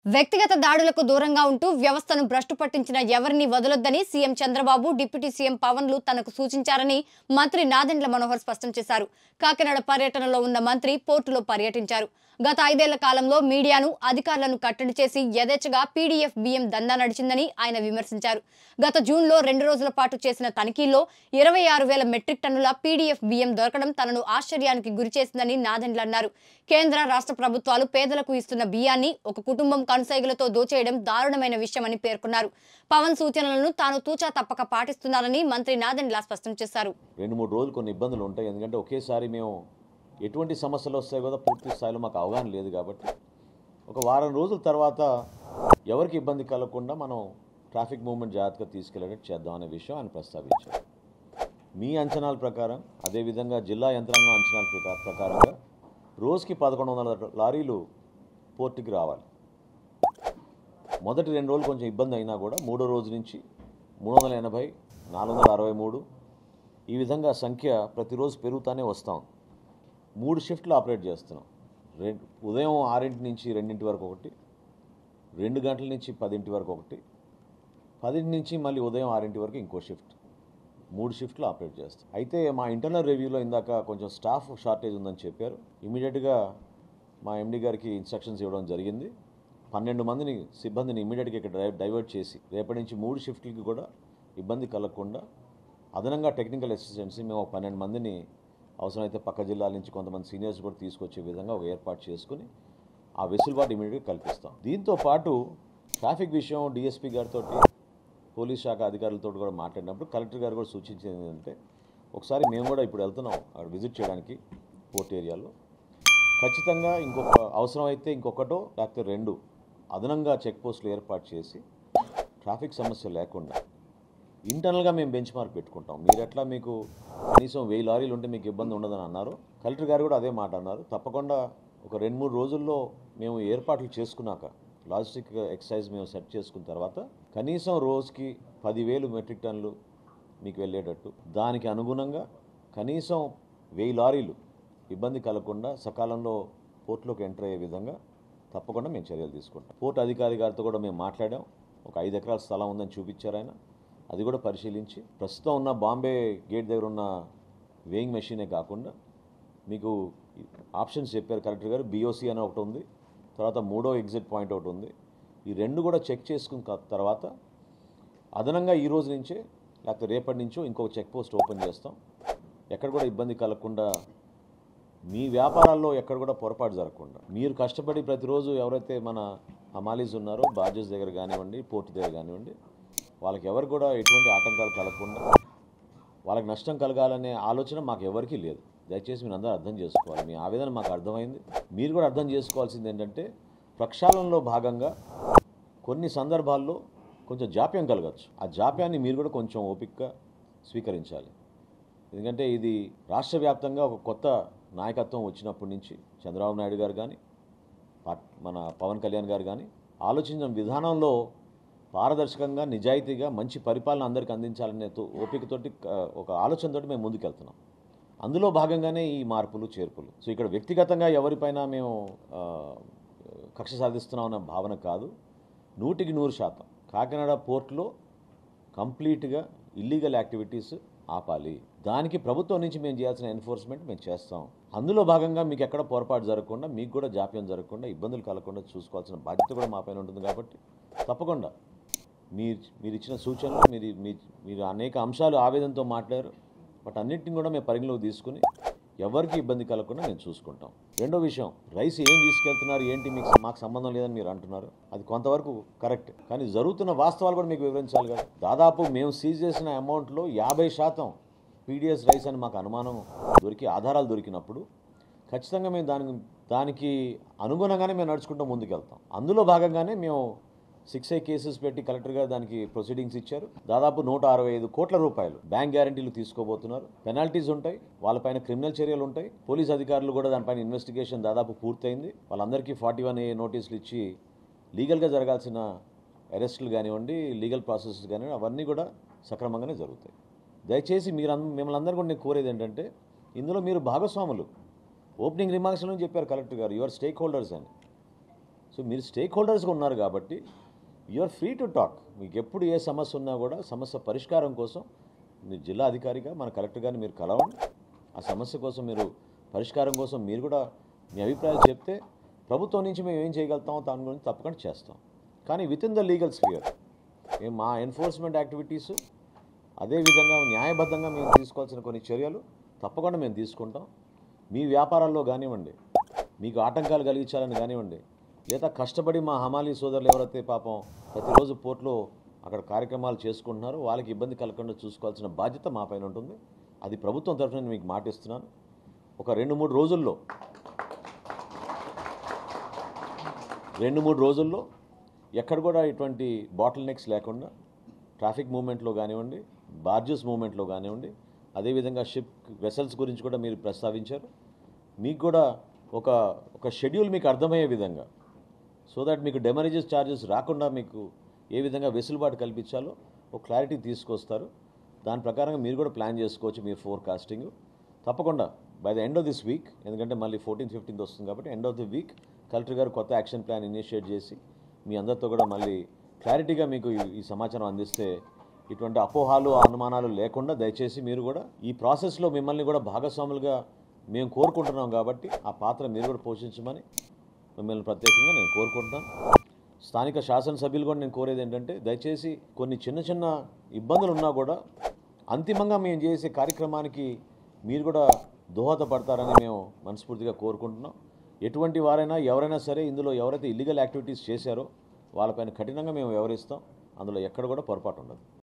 వ్యక్తిగత దాడులకు దూరంగా ఉంటూ వ్యవస్థను భ్రష్టు పట్టించిన ఎవరిని వదలొద్దని సీఎం చంద్రబాబు డిప్యూటీ సీఎం పవన్లు తనకు సూచించారని మంత్రి నాదెండ్ల మనోహర్ స్పష్టం చేశారు కాకినాడ పర్యటనలో ఉన్న మంత్రి పోర్టులో పర్యటించారు గత ఐదేళ్ల కాలంలో మీడియాను అధికారులను కట్టడి చేసి యథేచ్ఛగా పీడీఎఫ్ బియ్యం దందా నడిచిందని ఆయన విమర్శించారు గత జూన్లో రెండు రోజుల పాటు చేసిన తనిఖీల్లో ఇరవై ఆరు వేల మెట్రిక్ టన్నుల పీడీఎఫ్ బియ్యం దొరకడం తనను ఆశ్చర్యానికి గురిచేసిందని నాదెండ్ల అన్నారు కేంద్ర రాష్ట్ర ప్రభుత్వాలు పేదలకు ఇస్తున్న బియ్యాన్ని ఒక కుటుంబం కనుసైగులతో దోచేయడం దారుణమైన విషయమని పేర్కొన్నారు పవన్ సూచనలను తాను తూచా తప్పక పాటిస్తున్నారని మంత్రి నాదెండ్ల స్పష్టం చేశారు రెండు మూడు రోజులు కొన్ని ఇబ్బందులు ఉంటాయి ఎందుకంటే ఒకేసారి మేము ఎటువంటి సమస్యలు వస్తాయో కూడా పూర్తి స్థాయిలో మాకు అవగాహన లేదు కాబట్టి ఒక వారం రోజుల తర్వాత ఎవరికి ఇబ్బంది కలగకుండా మనం ట్రాఫిక్ మూవ్మెంట్ జాగ్రత్తగా తీసుకెళ్ళేటట్టు చేద్దాం అనే విషయం ఆయన ప్రస్తావించారు మీ అంచనాల ప్రకారం అదేవిధంగా జిల్లా యంత్రాంగం అంచనాల ప్రకా- ప్రకారంగా రోజుకి పదకొండు వందల లారీలు పోర్టుకి రావాలి మొదటి రెండు రోజులు కొంచెం ఇబ్బంది అయినా కూడా మూడో రోజు నుంచి మూడు వందల ఎనభై నాలుగు వందల అరవై మూడు ఈ విధంగా సంఖ్య ప్రతిరోజు పెరుగుతూనే వస్తాం మూడు షిఫ్ట్లు ఆపరేట్ చేస్తున్నాం రెండు ఉదయం ఆరింటి నుంచి రెండింటి వరకు ఒకటి రెండు గంటల నుంచి పదింటి వరకు ఒకటి పదింటి నుంచి మళ్ళీ ఉదయం ఆరింటి వరకు ఇంకో షిఫ్ట్ మూడు షిఫ్ట్లు ఆపరేట్ చేస్తాం అయితే మా ఇంటర్నల్ రివ్యూలో ఇందాక కొంచెం స్టాఫ్ షార్టేజ్ ఉందని చెప్పారు ఇమీడియట్గా మా ఎండి గారికి ఇన్స్ట్రక్షన్స్ ఇవ్వడం జరిగింది పన్నెండు మందిని సిబ్బందిని ఇమీడియట్గా ఇక్కడ డై- డైవర్ట్ చేసి రేపటి నుంచి మూడు షిఫ్ట్లకి కూడా ఇబ్బంది కలగకుండా అదనంగా టెక్నికల్ అసిస్టెంట్స్ మేము ఒక పన్నెండు మందిని అవసరమైతే పక్క జిల్లాల నుంచి కొంతమంది సీనియర్స్ కూడా తీసుకొచ్చే విధంగా ఒక ఏర్పాటు చేసుకుని ఆ వెసులుబాటు ఇమీడియట్గా కల్పిస్తాం దీంతో పాటు ట్రాఫిక్ విషయం డిఎస్పీ గారితో పోలీస్ శాఖ అధికారులతో కూడా మాట్లాడినప్పుడు కలెక్టర్ గారు కూడా సూచించింది ఏంటంటే ఒకసారి మేము కూడా ఇప్పుడు వెళ్తున్నాం అక్కడ విజిట్ చేయడానికి పోర్ట్ ఏరియాలో ఖచ్చితంగా ఇంకొక అవసరమైతే ఇంకొకటో లేకపోతే రెండు అదనంగా చెక్ పోస్టులు ఏర్పాటు చేసి ట్రాఫిక్ సమస్య లేకుండా ఇంటర్నల్గా మేము బెంచ్ మార్క్ పెట్టుకుంటాం మీరు ఎట్లా మీకు కనీసం వెయ్యి లారీలు ఉంటే మీకు ఇబ్బంది ఉండదని అన్నారు కలెక్టర్ గారు కూడా అదే మాట అన్నారు తప్పకుండా ఒక రెండు మూడు రోజుల్లో మేము ఏర్పాట్లు చేసుకున్నాక లాజిస్టిక్ ఎక్సర్సైజ్ మేము సెట్ చేసుకున్న తర్వాత కనీసం రోజుకి పదివేలు మెట్రిక్ టన్నులు మీకు వెళ్ళేటట్టు దానికి అనుగుణంగా కనీసం వెయ్యి లారీలు ఇబ్బంది కలగకుండా సకాలంలో పోర్టులోకి ఎంటర్ అయ్యే విధంగా తప్పకుండా మేము చర్యలు తీసుకుంటాం పోర్టు అధికారి గారితో కూడా మేము మాట్లాడాం ఒక ఐదు ఎకరాల స్థలం ఉందని చూపించారు ఆయన అది కూడా పరిశీలించి ప్రస్తుతం ఉన్న బాంబే గేట్ దగ్గర ఉన్న వేయింగ్ మెషినే కాకుండా మీకు ఆప్షన్స్ చెప్పారు కలెక్టర్ గారు బీఓసీ అని ఒకటి ఉంది తర్వాత మూడో ఎగ్జిట్ పాయింట్ ఒకటి ఉంది ఈ రెండు కూడా చెక్ చేసుకున్న క- తర్వాత అదనంగా ఈ రోజు నుంచే లేకపోతే రేపటి నుంచో ఇంకొక చెక్ పోస్ట్ ఓపెన్ చేస్తాం ఎక్కడ కూడా ఇబ్బంది కలగకుండా మీ వ్యాపారాల్లో ఎక్కడ కూడా పొరపాటు జరగకుండా మీరు కష్టపడి ప్రతిరోజు ఎవరైతే మన హమాలీస్ ఉన్నారో బార్జెస్ దగ్గర కానివ్వండి పోర్టు దగ్గర కానివ్వండి వాళ్ళకి ఎవరు కూడా ఎటువంటి ఆటంకాలు కలగకుండా వాళ్ళకి నష్టం కలగాలనే ఆలోచన మాకు ఎవరికీ లేదు దయచేసి మీరు అందరూ అర్థం చేసుకోవాలి మీ ఆవేదన మాకు అర్థమైంది మీరు కూడా అర్థం చేసుకోవాల్సింది ఏంటంటే ప్రక్షాళనలో భాగంగా కొన్ని సందర్భాల్లో కొంచెం జాప్యం కలగచ్చు ఆ జాప్యాన్ని మీరు కూడా కొంచెం ఓపికగా స్వీకరించాలి ఎందుకంటే ఇది రాష్ట్ర వ్యాప్తంగా ఒక కొత్త నాయకత్వం వచ్చినప్పటి నుంచి చంద్రబాబు నాయుడు గారు కానీ పాట్- మన పవన్ కళ్యాణ్ గారు కానీ ఆలోచించిన విధానంలో పారదర్శకంగా నిజాయితీగా మంచి పరిపాలన అందరికీ అందించాలనే తో- ఓపికతోటి ఆ, ఒక ఆలోచనతోటి మేము ముందుకెళ్తున్నాం అందులో భాగంగానే ఈ మార్పులు చేర్పులు సో ఇక్కడ వ్యక్తిగతంగా ఎవరిపైన మేము ఆ, కక్ష సాధిస్తున్నాం అన్న భావన కాదు నూటికి నూరు శాతం కాకినాడ పోర్ట్లో కంప్లీట్గా ఇల్లీగల్ యాక్టివిటీస్ ఆపాలి దానికి ప్రభుత్వం నుంచి మేము చేయాల్సిన ఎన్ఫోర్స్మెంట్ మేము చేస్తాం అందులో భాగంగా మీకు ఎక్కడ పొరపాటు జరగకుండా మీకు కూడా జాప్యం జరగకుండా ఇబ్బందులు కలగకుండా చూసుకోవాల్సిన బాధ్యత కూడా మా పైన ఉంటుంది కాబట్టి తప్పకుండా మీరు మీరు ఇచ్చిన సూచనలు మీరు మీ- మీరు అనేక అంశాలు ఆవేదనతో మాట్లాడారు బట్ అన్నింటిని కూడా మేము పరిగణలోకి తీసుకుని ఎవరికి ఇబ్బంది కలగకుండా మేము చూసుకుంటాం రెండో విషయం రైస్ ఏం తీసుకెళ్తున్నారు ఏంటి మీకు మాకు సంబంధం లేదని మీరు అంటున్నారు అది కొంతవరకు కరెక్ట్ కానీ జరుగుతున్న వాస్తవాలు కూడా మీకు వివరించాలి కదా దాదాపు మేము సీజ్ చేసిన అమౌంట్లో యాభై శాతం పీడిఎస్ రైస్ అని మాకు అనుమానం దొరికి ఆధారాలు దొరికినప్పుడు ఖచ్చితంగా మేము దానికి దానికి అనుగుణంగానే మేము నడుచుకుంటూ ముందుకెళ్తాం అందులో భాగంగానే మేము సిక్స్ ఐ కేసెస్ పెట్టి కలెక్టర్ గారు దానికి ప్రొసీడింగ్స్ ఇచ్చారు దాదాపు నూట అరవై ఐదు కోట్ల రూపాయలు బ్యాంక్ గ్యారంటీలు తీసుకోబోతున్నారు పెనాల్టీస్ ఉంటాయి వాళ్ళపైన క్రిమినల్ చర్యలు ఉంటాయి పోలీస్ అధికారులు కూడా దానిపైన ఇన్వెస్టిగేషన్ దాదాపు పూర్తయింది వాళ్ళందరికీ ఫార్టీ వన్ ఏ నోటీసులు ఇచ్చి లీగల్గా జరగాల్సిన అరెస్టులు కానివ్వండి లీగల్ ప్రాసెస్ కానివ్వండి అవన్నీ కూడా సక్రమంగానే జరుగుతాయి దయచేసి మీరు అంద- మిమ్మల్ని అందరూ కూడా నేను కోరేది ఏంటంటే ఇందులో మీరు భాగస్వాములు ఓపెనింగ్ రిమార్క్స్లో చెప్పారు కలెక్టర్ గారు యువర్ స్టేక్ హోల్డర్స్ అని సో మీరు స్టేక్ హోల్డర్స్గా ఉన్నారు కాబట్టి ఆర్ ఫ్రీ టు టాక్ మీకు ఎప్పుడు ఏ సమస్య ఉన్నా కూడా సమస్య పరిష్కారం కోసం మీరు జిల్లా అధికారిగా మన కలెక్టర్ గారిని మీరు కలవండి ఆ సమస్య కోసం మీరు పరిష్కారం కోసం మీరు కూడా మీ అభిప్రాయాలు చెప్తే ప్రభుత్వం నుంచి మేము ఏం చేయగలుగుతామో దాని గురించి తప్పకుండా చేస్తాం కానీ with in the legal sphere మేము మా ఎన్ఫోర్స్మెంట్ యాక్టివిటీసు అదేవిధంగా న్యాయబద్ధంగా మేము తీసుకోవాల్సిన కొన్ని చర్యలు తప్పకుండా మేము తీసుకుంటాం మీ వ్యాపారాల్లో కానివ్వండి మీకు ఆటంకాలు కలిగించాలని కానివ్వండి లేదా కష్టపడి మా హమాలీ సోదరులు ఎవరైతే పాపం ప్రతిరోజు పోర్ట్లో అక్కడ కార్యక్రమాలు చేసుకుంటున్నారో వాళ్ళకి ఇబ్బంది కలగకుండా చూసుకోవాల్సిన బాధ్యత మా పైన ఉంటుంది అది ప్రభుత్వం తరఫున నేను మీకు మాటిస్తున్నాను ఒక రెండు మూడు రోజుల్లో రెండు మూడు రోజుల్లో ఎక్కడ కూడా ఇటువంటి బాటిల్ నెక్స్ లేకుండా ట్రాఫిక్ మూవ్మెంట్లో కానివ్వండి బార్జెస్ మూవ్మెంట్లో కానివ్వండి అదేవిధంగా షిప్ వెసల్స్ గురించి కూడా మీరు ప్రస్తావించారు మీకు కూడా ఒక ఒక షెడ్యూల్ మీకు అర్థమయ్యే విధంగా సో దట్ మీకు డెమరేజెస్ ఛార్జెస్ రాకుండా మీకు ఏ విధంగా వెసులుబాటు కల్పించాలో ఒక క్లారిటీ తీసుకొస్తారు దాని ప్రకారంగా మీరు కూడా ప్లాన్ చేసుకోవచ్చు మీ ఫోర్కాస్టింగ్ తప్పకుండా by the end of this week ఎందుకంటే మళ్ళీ ఫోర్టీన్ ఫిఫ్టీన్త్ వస్తుంది కాబట్టి end of the week collector గారు కొత్త యాక్షన్ ప్లాన్ ఇనిషియేట్ చేసి మీ అందరితో కూడా మళ్ళీ క్లారిటీగా మీకు ఈ- ఈ సమాచారం అందిస్తే ఇటువంటి అపోహాలు అనుమానాలు లేకుండా దయచేసి మీరు కూడా ఈ ప్రాసెస్లో మిమ్మల్ని కూడా భాగస్వాములుగా మేము కోరుకుంటున్నాం కాబట్టి ఆ పాత్ర మీరు కూడా పోషించమని మిమ్మల్ని ప్రత్యేకంగా నేను కోరుకుంటున్నాను స్థానిక శాసనసభ్యులు కూడా నేను కోరేది ఏంటంటే దయచేసి కొన్ని చిన్న చిన్న ఇబ్బందులు ఉన్నా కూడా అంతిమంగా మేము చేసే కార్యక్రమానికి మీరు కూడా దోహదపడతారని మేము మనస్ఫూర్తిగా కోరుకుంటున్నాం ఎటువంటి వారైనా ఎవరైనా సరే ఇందులో ఎవరైతే ఇల్లీగల్ యాక్టివిటీస్ చేశారో వాళ్ళపైన కఠినంగా మేము వ్యవహరిస్తాం అందులో ఎక్కడ కూడా పొరపాటు ఉండదు